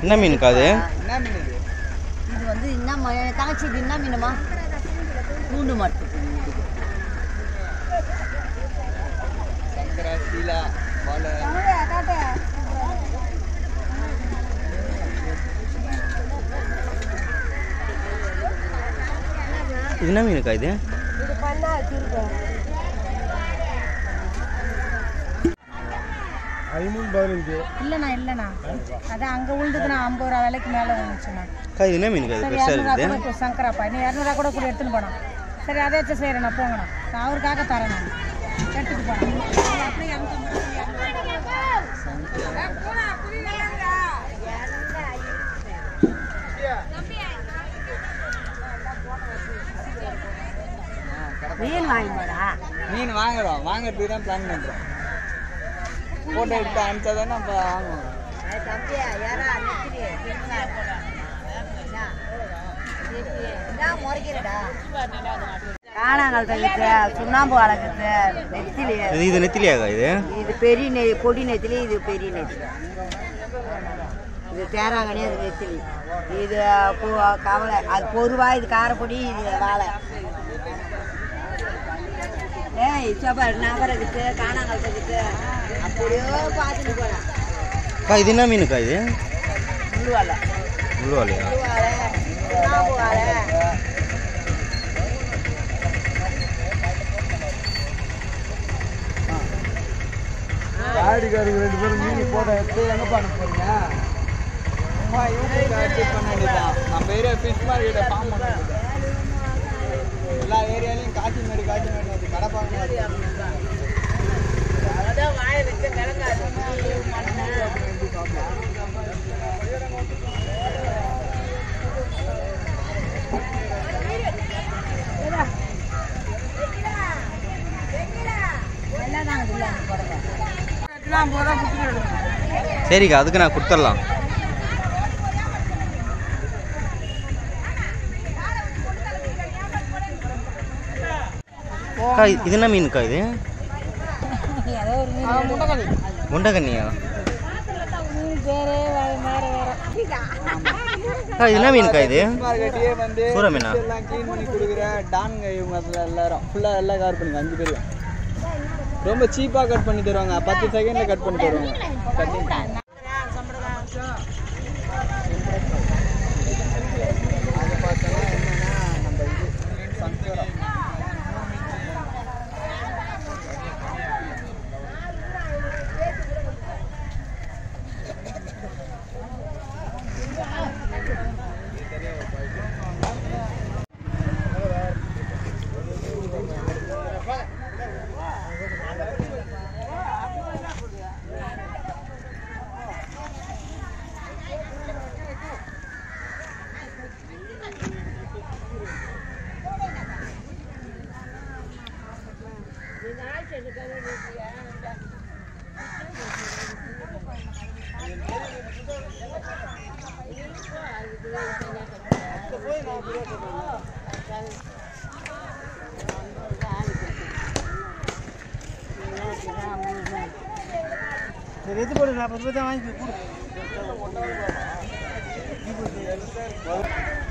என்ன மீனுக்கா அது என்ன மீன் இது இது வந்து என்ன ம- தங்கச்சி இது என்ன மீனுமா பூண்டு மாட்டு சங்கரா சீலா வாழை இது என்ன மீனுக்கா இது ஐநூறு பதினஞ்சு இல்லைண்ணா இல்லைண்ணா அதான் அங்கே உழுதுக்குண்ணா ஐம்பது ரூபா விலைக்கு மேலே வந்துச்சுண்ணா அக்கா இது என்ன மீனுக்கா இது சரி பெருசாக இரநூறுவா இருக்குது கூட கொடு, சங்கராப்பா நீ இரநூறுவா கூட கூட எடுத்துன்னு போனோம் சரி அதே வச்சு செய்கிறேண்ணா போங்கண்ணா நான் அவருக்காக தரேண்ணா எடுத்துட்டு போனேன் அப்படியே இரநூத்தம்பது மீன் வாங்கி போடா மீன் வாங்குறோம் வாங்குறதுக்கு தான் பிளான் பண்ணுறோம் ஃபோட்டோ எடுத்து அனுப்பிச்சா தானே நம்ம வாங்குவோம் தம்பியா யாரா நெத்திரி முறைக்கிறடா காணாங்கல் தகுத்து சுண்ணாம்பு வளர்க்குறது நெத்திலி இது இது நெத்திலியாக்கா இது இது பெரிய நெய் பொடி நெத்திலி இது பெரிய நெத்திலி இது தேராங்கனி அது நெத்திலி இது பூ- கவலை அது பொருவா இது காரப்பொடி இது வாழை ஏய் சோப்பா நகரத்துக்கு காணாங்கல் தகுத்து அப்படியோ பார்த்துட்டு போனேன் அக்கா இது என்ன மீனுக்கா இது முள்ளுவாழை முள்ளுவாலையா முள்ளுவாழை சுண்ணாம்பு வாழை ஆடிக்காரங்க ரெண்டு பேரும் மீன் போட எடுத்து எங்கே பண்ண போறீங்க அம்மா யூடியூப்ல அட்ஜஸ்ட் பண்ண வேண்டியதான் நம்ம ஏரியா ஃபிஷ் மார்க்கெட்டை ஃபார்ம் பண்ண வேண்டியது எல்லா ஏரியாலையும் காட்சி மாரி காட்சி மாரி அது கடை பார்க்க சரிக்கா அதுக்கு நான் கொடுத்துடலாம் அக்கா இது இது என்ன மீனுக்கா இது ஏதோ ஒரு மீன் முண்டகண்ணியா மீன் பேரே வேறு வேறு வேறு அக்கா இது என்ன மீனுக்கா இது மார்க்கெட்டையே வந்து சூற மீனா? fish எல்லாம் க்ளீன் பண்ணி கொடுக்குற டான்ங்க இவங்க அதுல எல்லாரும் ஃபுல்லாக எல்லாம் கவர் பண்ணுங்க அஞ்சு பேரும் ரொம்ப சீப்பாக கட் பண்ணி தருவாங்க பத்து செகண்டில் கட் பண்ணி தருவாங்க கட்டிங் அது பார்த்தோன்னா என்னன்னா நம்ம இது சங்கரா சரி எது போடு நாற்பது ரூபாய் தான் வாங்கி கொடு